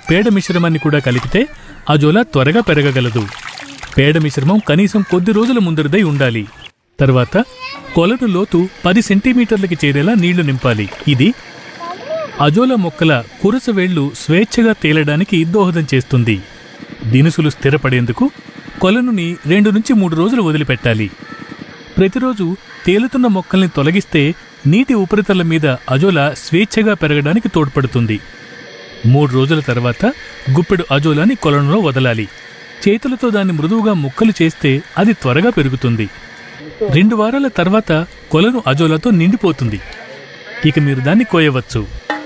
పేడ మిశ్రమాన్ని కూడా కలిపితే అజోలా త్వరగా పెరగగలదు పేడ మిశ్రమం కనీసం కొద్ది రోజుల ముందరిదై ఉండాలి తర్వాత కొలను లోతు పది సెంటీమీటర్లకి చేరేలా నీళ్లు నింపాలి ఇది అజోలా మొక్కల కురస వేళ్లు స్వేచ్ఛగా తేలడానికి దోహదం చేస్తుంది దినుసులు స్థిరపడేందుకు కొలనుని రెండు నుంచి మూడు రోజులు వదిలిపెట్టాలి ప్రతిరోజు తేలుతున్న మొక్కల్ని తొలగిస్తే నీటి ఉపరితలం మీద అజోలా స్వేచ్ఛగా పెరగడానికి తోడ్పడుతుంది మూడు రోజుల తర్వాత గుప్పెడు అజోలాని కొలనులో వదలాలి చేతులతో దాన్ని మృదువుగా ముక్కలు చేస్తే అది త్వరగా పెరుగుతుంది రెండు వారాల తర్వాత కొలను అజోలాతో నిండిపోతుంది ఇక మీరు దాన్ని కోయవచ్చు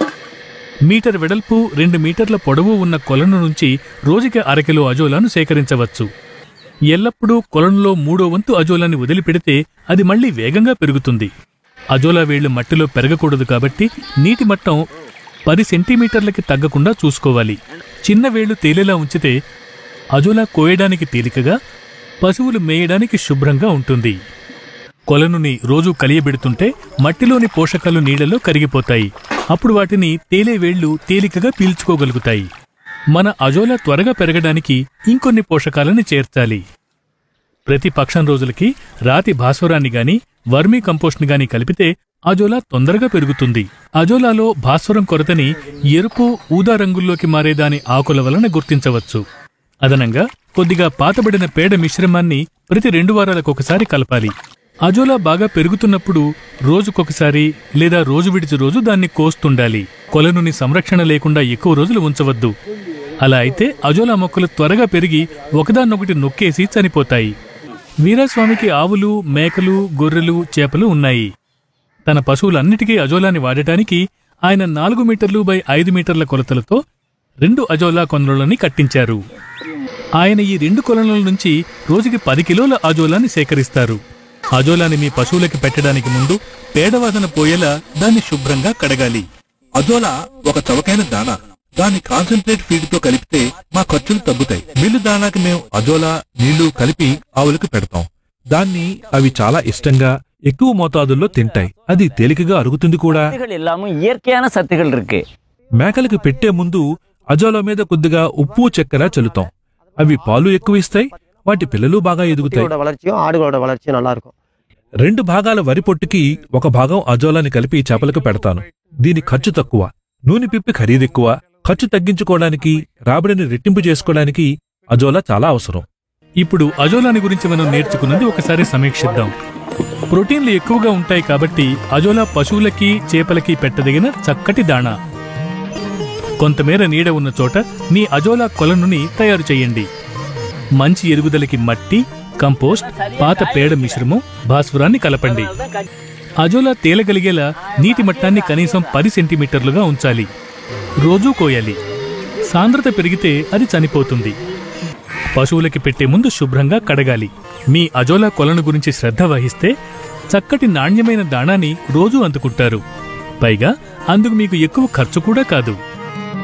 మీటర్ వెడల్పు రెండు మీటర్ల పొడవు ఉన్న కొలను నుంచి రోజుకి అరకిలో అజోలాను సేకరించవచ్చు ఎల్లప్పుడూ కొలనులో మూడో వంతు అజోలాని వదిలిపెడితే అది మళ్ళీ వేగంగా పెరుగుతుంది అజోలా వేళ్లు మట్టిలో పెరగకూడదు కాబట్టి నీటి మట్టం పది సెంటీమీటర్లకి తగ్గకుండా చూసుకోవాలి చిన్న వేళ్లు తేలేలా ఉంచితే అజోలా కోయడానికి తేలికగా పశువులు మేయడానికి శుభ్రంగా ఉంటుంది కొలనుని రోజూ కలియబెడుతుంటే మట్టిలోని పోషకాలు నీళ్లలో కరిగిపోతాయి అప్పుడు వాటిని తేలే వేళ్లు తేలికగా పీల్చుకోగలుగుతాయి మన అజోలా త్వరగా పెరగడానికి ఇంకొన్ని పోషకాలను చేర్చాలి ప్రతి పక్షం రోజులకి రాతి భాస్వరాన్ని గాని వర్మీ కంపోస్ట్ని గాని కలిపితే అజోలా తొందరగా పెరుగుతుంది అజోలాలో భాస్వరం కొరతని ఎరుపు ఊదా రంగుల్లోకి మారే దాని ఆకుల వలన గుర్తించవచ్చు అదనంగా కొద్దిగా పాతబడిన పేడ మిశ్రమాన్ని ప్రతి రెండు వారాలకు ఒకసారి కలపాలి అజోలా బాగా పెరుగుతున్నప్పుడు రోజుకొకసారి లేదా రోజు విడిచి రోజు దాన్ని కోస్తుండాలి కొలనుని సంరక్షణ లేకుండా ఎక్కువ రోజులు ఉంచవద్దు అలా అయితే అజోలా మొక్కలు త్వరగా పెరిగి ఒకదాన్నొకటి నొక్కేసి చనిపోతాయి వీరాస్వామికి ఆవులు మేకలు గొర్రెలు చేపలు ఉన్నాయి తన పశువులన్నిటికీ అజోలాని వాడటానికి ఆయన నాలుగు మీటర్లు బై ఐదు మీటర్ల కొలతలతో రెండు అజోలా కొనలని కట్టించారు ఆయన ఈ రెండు కొలనుల నుంచి రోజుకి పది కిలోల అజోలాని సేకరిస్తారు అజోలాని మీ పశువులకి పెట్టడానికి ముందు పేడవాదన పోయేలా దాన్ని శుభ్రంగా కడగాలి అజోలా ఒక చవకైన దానా దాని కాన్సన్ట్రేట్ ఫీడ్ తో కలిపితే మా ఖర్చులు తగ్గుతాయి మిల్లు దానాకి మేము అజోలా నీళ్లు కలిపి ఆవులకు పెడతాం దాన్ని అవి చాలా ఇష్టంగా ఎక్కువ మోతాదుల్లో తింటాయి అది తేలికగా అరుగుతుంది కూడా சத்துகள் எல்லாமும் இயற்கையான சத்துகள் இருக்கு మేకలకు పెట్టే ముందు అజోలా మీద కొద్దిగా ఉప్పు చక్కెర చల్లుతాం అవి పాలు ఎక్కువ ఇస్తాయి వాటి పిల్లలు బాగా ఎదుగుతాయి குட்டியோட வளர்ச்சியும் ஆடுகளோட வளர்ச்சியும் நல்லா இருக்கும் రెండు భాగాల వరి పొట్టుకి ఒక భాగం అజోలాని కలిపి చేపలకు పెడతాను దీని ఖర్చు తక్కువ నూనె పిప్పి ఖరీదెక్కువ ఖర్చు తగ్గించుకోవడానికి రాబడిని రెట్టింపు చేసుకోవడానికి అజోలా చాలా అవసరం ఇప్పుడు అజోలాని గురించి మనం నేర్చుకున్నది ఒకసారి సమీక్షిద్దాం ప్రోటీన్లు ఎక్కువగా ఉంటాయి కాబట్టి అజోలా పశువులకి చేపలకి పెట్టదగిన చక్కటి దాణా కొంతమేర నీడ ఉన్న చోట మీ అజోలా కొలనుని తయారు చేయండి మంచి ఎరుగుదలకి మట్టి కంపోస్ట్ పాత పేడ మిశ్రమం భాస్వరాన్ని కలపండి అజోలా తేలగలిగేలా నీటి మట్టాన్ని కనీసం పది సెంటీమీటర్లుగా ఉంచాలి రోజూ కోయాలి సాంద్రత పెరిగితే అది చనిపోతుంది పశువులకి పెట్టే ముందు శుభ్రంగా కడగాలి మీ అజోలా కొలను గురించి శ్రద్ధ వహిస్తే చక్కటి నాణ్యమైన దాణాని రోజూ అందుకుంటారు పైగా అందుకు మీకు ఎక్కువ ఖర్చు కూడా కాదు